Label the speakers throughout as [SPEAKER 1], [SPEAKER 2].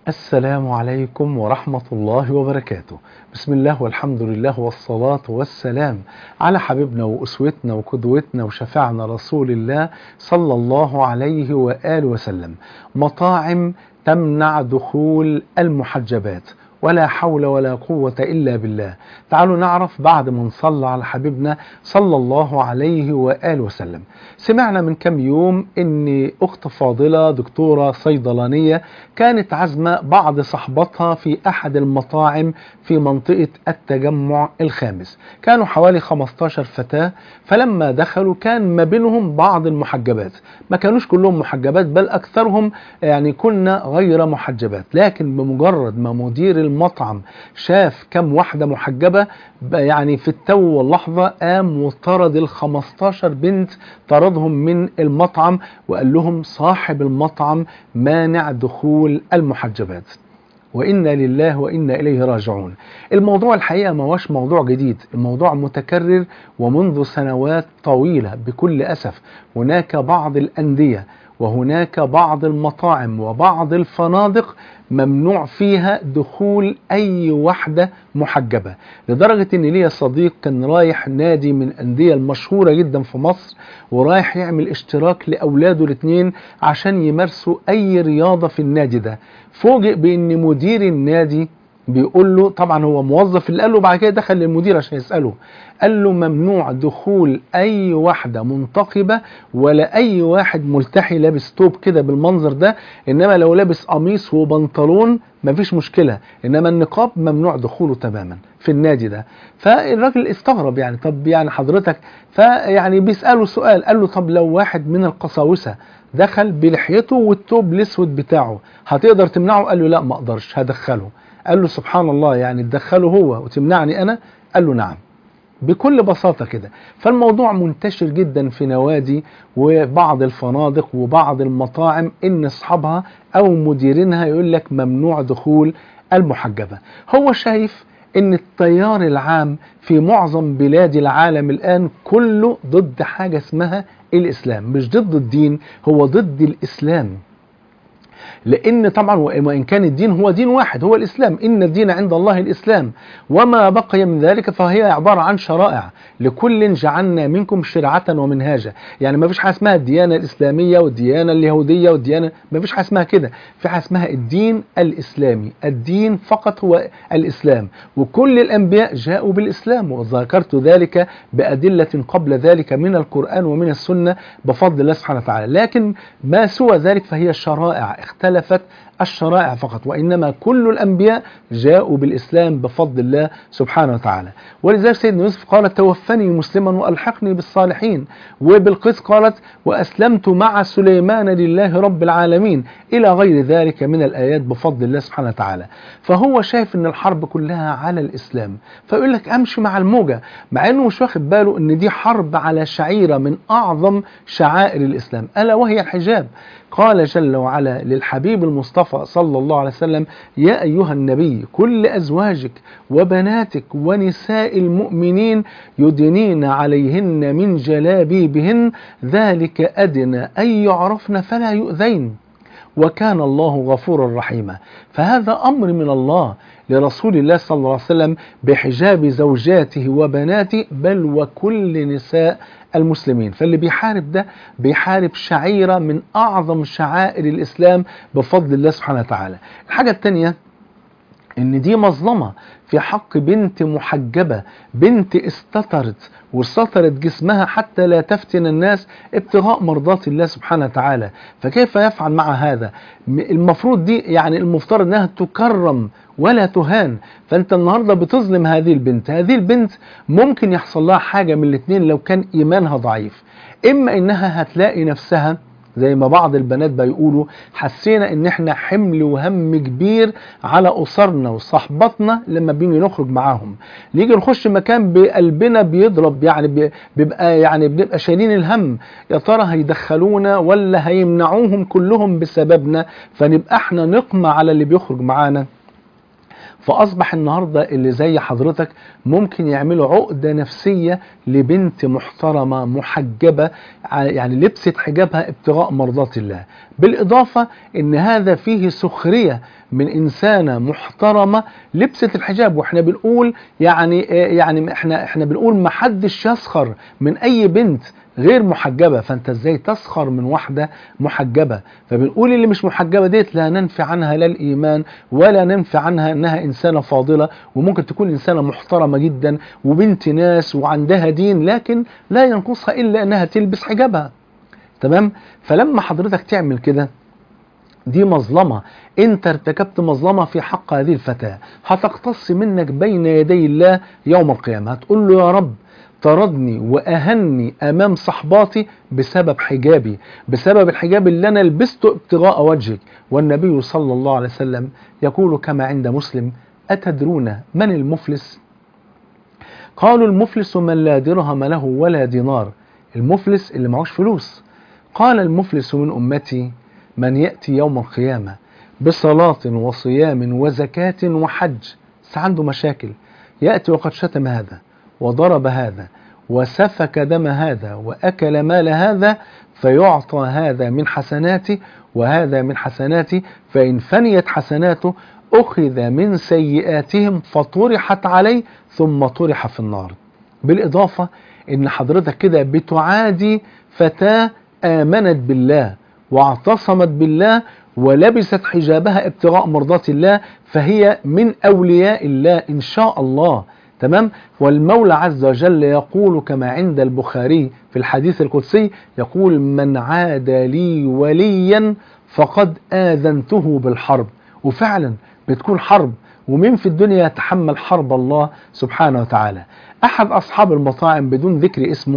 [SPEAKER 1] السلام عليكم ورحمة الله وبركاته بسم الله والحمد لله والصلاة والسلام على حبيبنا وأسوتنا وقدوتنا وشفعنا رسول الله صلى الله عليه وآله وسلم مطاعم تمنع دخول المحجبات ولا حول ولا قوة إلا بالله تعالوا نعرف بعد ما نصلى على حبيبنا صلى الله عليه وآله وسلم سمعنا من كم يوم ان اخت فاضلة دكتورة صيدلانية كانت عزمة بعض صحباتها في احد المطاعم في منطقة التجمع الخامس كانوا حوالي 15 فتاة فلما دخلوا كان ما بينهم بعض المحجبات ما كانوش كلهم محجبات بل اكثرهم يعني كنا غير محجبات لكن بمجرد ما مدير المطعم شاف كم واحدة محجبة يعني في التو واللحظة قام وطرد ال 15 بنت طردهم من المطعم وقال لهم صاحب المطعم مانع دخول المحجبات وإنا لله وإنا إليه راجعون الموضوع الحقيقة ما هوش موضوع جديد الموضوع متكرر ومنذ سنوات طويلة بكل أسف هناك بعض الأندية وهناك بعض المطاعم وبعض الفنادق ممنوع فيها دخول أي واحدة محجبة لدرجة إن ليا صديق كان رايح نادي من الأندية المشهورة جدا في مصر ورايح يعمل اشتراك لأولاده الاثنين عشان يمارسوا أي رياضة في النادي ده فوجئ بأن مدير النادي بيقول له طبعا هو موظف اللي قال له بعد كده دخل للمدير عشان يسأله قال له ممنوع دخول اي واحدة منتقبة ولا اي واحد ملتحي لابس توب كده بالمنظر ده انما لو لابس قميص وبنطلون مفيش مشكلة انما النقاب ممنوع دخوله تماما في النادي ده فالراجل استغرب يعني طب يعني حضرتك فيعني بيسأله سؤال قال له طب لو واحد من القساوسة دخل بلحيته والتوب الاسود بتاعه هتقدر تمنعه قال له لا ما اقدرش هدخله قال له سبحان الله يعني تدخله هو وتمنعني انا قال له نعم بكل بساطة كده فالموضوع منتشر جدا في نوادي وبعض الفنادق وبعض المطاعم ان اصحابها او مديرينها يقول لك ممنوع دخول المحجبة هو شايف ان التيار العام في معظم بلاد العالم الان كله ضد حاجة اسمها الاسلام مش ضد الدين هو ضد الاسلام لان طبعا وان كان الدين هو دين واحد هو الاسلام ان الدين عند الله الاسلام وما بقي من ذلك فهي عباره عن شرائع لكل جعلنا منكم شرعه ومنهاجا يعني ما فيش حاجه اسمها الديانه الاسلاميه والديانه اليهوديه والديانه ما فيش حاجه اسمها كده في حاجه اسمها الدين الاسلامي الدين فقط هو الاسلام وكل الانبياء جاءوا بالاسلام وذكرت ذلك بادله قبل ذلك من القران ومن السنه بفضل الله سبحانه وتعالى لكن ما سوى ذلك فهي شرائع اختلفت الشرائع فقط وإنما كل الأنبياء جاءوا بالإسلام بفضل الله سبحانه وتعالى ولذلك سيدنا يوسف قال توفني مسلما وألحقني بالصالحين وبالقيس قالت وأسلمت مع سليمان لله رب العالمين إلى غير ذلك من الآيات بفضل الله سبحانه وتعالى فهو شايف أن الحرب كلها على الإسلام فيقول لك أمشي مع الموجة مع أنه مش واخد باله أن دي حرب على شعيرة من أعظم شعائر الإسلام ألا وهي الحجاب قال جل وعلا للحبيب المصطفى صلى الله عليه وسلم يا أيها النبي كل أزواجك وبناتك ونساء المؤمنين يدنين عليهن من جلابيبهن ذلك أدنى أن يعرفن فلا يؤذين وكان الله غفورا رحيما فهذا أمر من الله لرسول الله صلى الله عليه وسلم بحجاب زوجاته وبناته بل وكل نساء المسلمين فاللي بيحارب ده بيحارب شعيرة من أعظم شعائر الإسلام بفضل الله سبحانه وتعالى الحاجة الثانية ان دي مظلمة في حق بنت محجبة بنت استترت وسترت جسمها حتى لا تفتن الناس ابتغاء مرضات الله سبحانه وتعالى فكيف يفعل مع هذا المفروض دي يعني المفترض انها تكرم ولا تهان فانت النهاردة بتظلم هذه البنت هذه البنت ممكن يحصل لها حاجة من الاثنين لو كان ايمانها ضعيف اما انها هتلاقي نفسها زي ما بعض البنات بيقولوا حسينا ان احنا حمل وهم كبير على اسرنا وصحباتنا لما بنيجي نخرج معاهم نيجي نخش مكان بقلبنا بيضرب يعني بيبقى يعني بنبقى شايلين الهم يا ترى هيدخلونا ولا هيمنعوهم كلهم بسببنا فنبقى احنا نقمع على اللي بيخرج معانا فأصبح النهاردة اللي زي حضرتك ممكن يعملوا عقدة نفسية لبنت محترمة محجبة يعني لبست حجابها ابتغاء مرضات الله بالإضافة ان هذا فيه سخرية من إنسانة محترمة لبست الحجاب واحنا بنقول يعني يعني احنا احنا بنقول ما حدش يسخر من أي بنت غير محجبة فانت ازاي تسخر من واحدة محجبة فبنقول اللي مش محجبة ديت لا ننفي عنها لا الإيمان ولا ننفي عنها انها إنسانة فاضلة وممكن تكون إنسانة محترمة جدا وبنت ناس وعندها دين لكن لا ينقصها إلا أنها تلبس حجابها تمام فلما حضرتك تعمل كده دي مظلمة انت ارتكبت مظلمة في حق هذه الفتاة هتقتص منك بين يدي الله يوم القيامة هتقول له يا رب طردني وأهني أمام صحباتي بسبب حجابي بسبب الحجاب اللي أنا لبسته ابتغاء وجهك والنبي صلى الله عليه وسلم يقول كما عند مسلم أتدرون من المفلس قالوا المفلس من لا درهم له ولا دينار المفلس اللي معهوش فلوس قال المفلس من أمتي من يأتي يوم القيامة بصلاة وصيام وزكاة وحج عنده مشاكل يأتي وقد شتم هذا وضرب هذا وسفك دم هذا وأكل مال هذا فيعطى هذا من حسناته وهذا من حسناته فإن فنيت حسناته أخذ من سيئاتهم فطرحت عليه ثم طرح في النار بالإضافة إن حضرتك كده بتعادي فتاة آمنت بالله واعتصمت بالله ولبست حجابها ابتغاء مرضات الله فهي من أولياء الله إن شاء الله تمام والمولى عز وجل يقول كما عند البخاري في الحديث القدسي يقول من عاد لي وليا فقد آذنته بالحرب وفعلا بتكون حرب ومين في الدنيا يتحمل حرب الله سبحانه وتعالى أحد أصحاب المطاعم بدون ذكر اسمه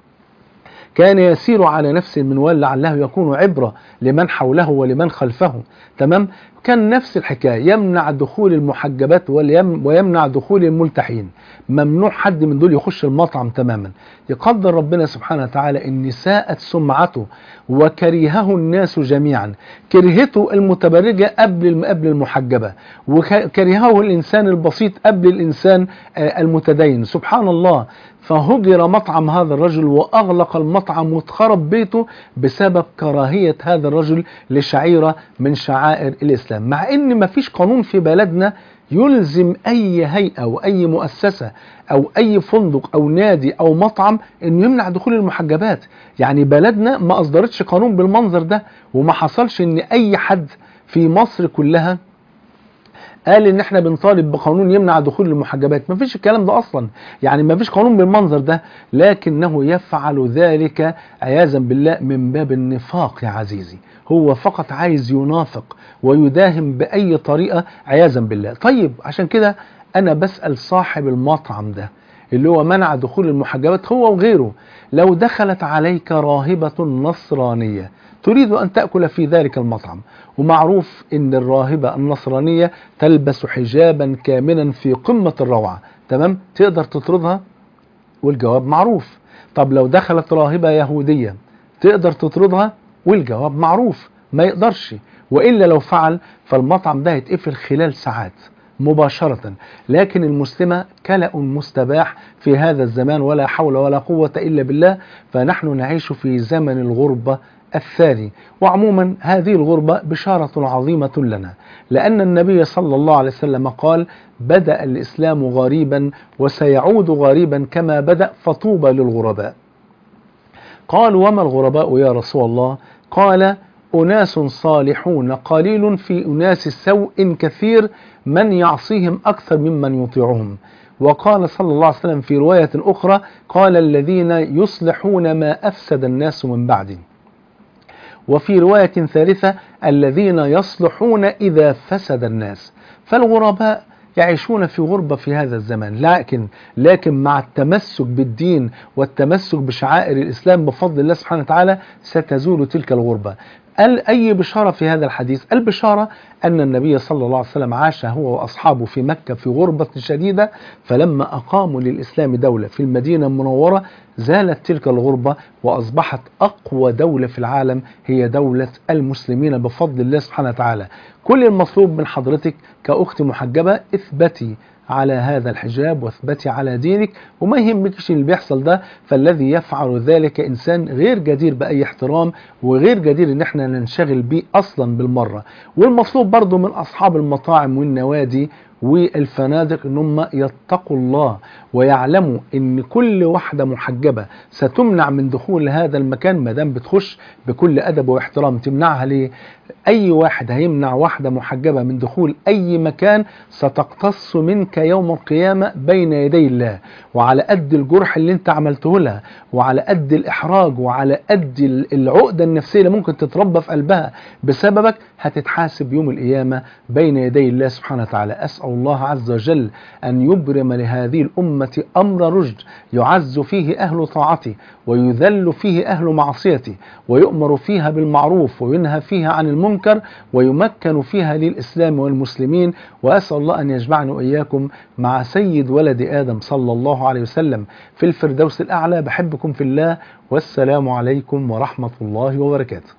[SPEAKER 1] كان يسير على نفس المنوال لعله يكون عبرة لمن حوله ولمن خلفه تمام كان نفس الحكاية يمنع دخول المحجبات ويمنع دخول الملتحين ممنوع حد من دول يخش المطعم تماما يقدر ربنا سبحانه وتعالى ان ساءت سمعته وكرهه الناس جميعا كرهته المتبرجة قبل قبل المحجبة وكرهه الإنسان البسيط قبل الإنسان المتدين سبحان الله فهجر مطعم هذا الرجل وأغلق المطعم واتخرب بيته بسبب كراهية هذا الرجل لشعيرة من شعائر الإسلام مع أن ما فيش قانون في بلدنا يلزم أي هيئة وأي مؤسسة أو أي فندق أو نادي أو مطعم أنه يمنع دخول المحجبات يعني بلدنا ما أصدرتش قانون بالمنظر ده وما حصلش أن أي حد في مصر كلها قال ان احنا بنطالب بقانون يمنع دخول المحجبات ما فيش الكلام ده اصلا يعني ما فيش قانون بالمنظر ده لكنه يفعل ذلك عياذا بالله من باب النفاق يا عزيزي هو فقط عايز ينافق ويداهم باي طريقه عياذا بالله طيب عشان كده انا بسال صاحب المطعم ده اللي هو منع دخول المحجبات هو وغيره لو دخلت عليك راهبه نصرانيه تريد أن تأكل في ذلك المطعم ومعروف أن الراهبة النصرانية تلبس حجابا كاملا في قمة الروعة تمام تقدر تطردها والجواب معروف طب لو دخلت راهبة يهودية تقدر تطردها والجواب معروف ما يقدرش وإلا لو فعل فالمطعم ده هيتقفل خلال ساعات مباشرة لكن المسلمة كلأ مستباح في هذا الزمان ولا حول ولا قوة إلا بالله فنحن نعيش في زمن الغربة الثاني وعموما هذه الغربة بشارة عظيمة لنا لأن النبي صلى الله عليه وسلم قال بدأ الإسلام غريبا وسيعود غريبا كما بدأ فطوبى للغرباء قال وما الغرباء يا رسول الله قال أناس صالحون قليل في أناس سوء كثير من يعصيهم أكثر ممن يطيعهم وقال صلى الله عليه وسلم في رواية أخرى قال الذين يصلحون ما أفسد الناس من بعدهم وفي رواية ثالثة الذين يصلحون إذا فسد الناس فالغرباء يعيشون في غربة في هذا الزمان لكن لكن مع التمسك بالدين والتمسك بشعائر الإسلام بفضل الله سبحانه وتعالى ستزول تلك الغربة قال أي بشارة في هذا الحديث البشارة أن النبي صلى الله عليه وسلم عاش هو وأصحابه في مكة في غربة شديدة فلما أقاموا للإسلام دولة في المدينة المنورة زالت تلك الغربة وأصبحت أقوى دولة في العالم هي دولة المسلمين بفضل الله سبحانه وتعالى كل المطلوب من حضرتك كأخت محجبة اثبتي على هذا الحجاب واثبتي على دينك وما يهمكش اللي بيحصل ده فالذي يفعل ذلك انسان غير جدير باي احترام وغير جدير ان احنا ننشغل بيه اصلا بالمره والمطلوب برضو من اصحاب المطاعم والنوادي والفنادق ان هم يتقوا الله ويعلموا ان كل واحده محجبه ستمنع من دخول هذا المكان ما دام بتخش بكل ادب واحترام تمنعها ليه؟ اي واحد هيمنع واحده محجبه من دخول اي مكان ستقتص منك يوم القيامه بين يدي الله وعلى قد الجرح اللي انت عملته لها وعلى قد الاحراج وعلى قد العقده النفسيه اللي ممكن تتربى في قلبها بسببك هتتحاسب يوم القيامه بين يدي الله سبحانه وتعالى اسال الله عز وجل ان يبرم لهذه الامه امر رشد يعز فيه اهل طاعته ويذل فيه اهل معصيته ويؤمر فيها بالمعروف وينهى فيها عن المنكر ويمكن فيها للإسلام والمسلمين وأسأل الله أن يجمعني وإياكم مع سيد ولد آدم صلى الله عليه وسلم في الفردوس الأعلى بحبكم في الله والسلام عليكم ورحمة الله وبركاته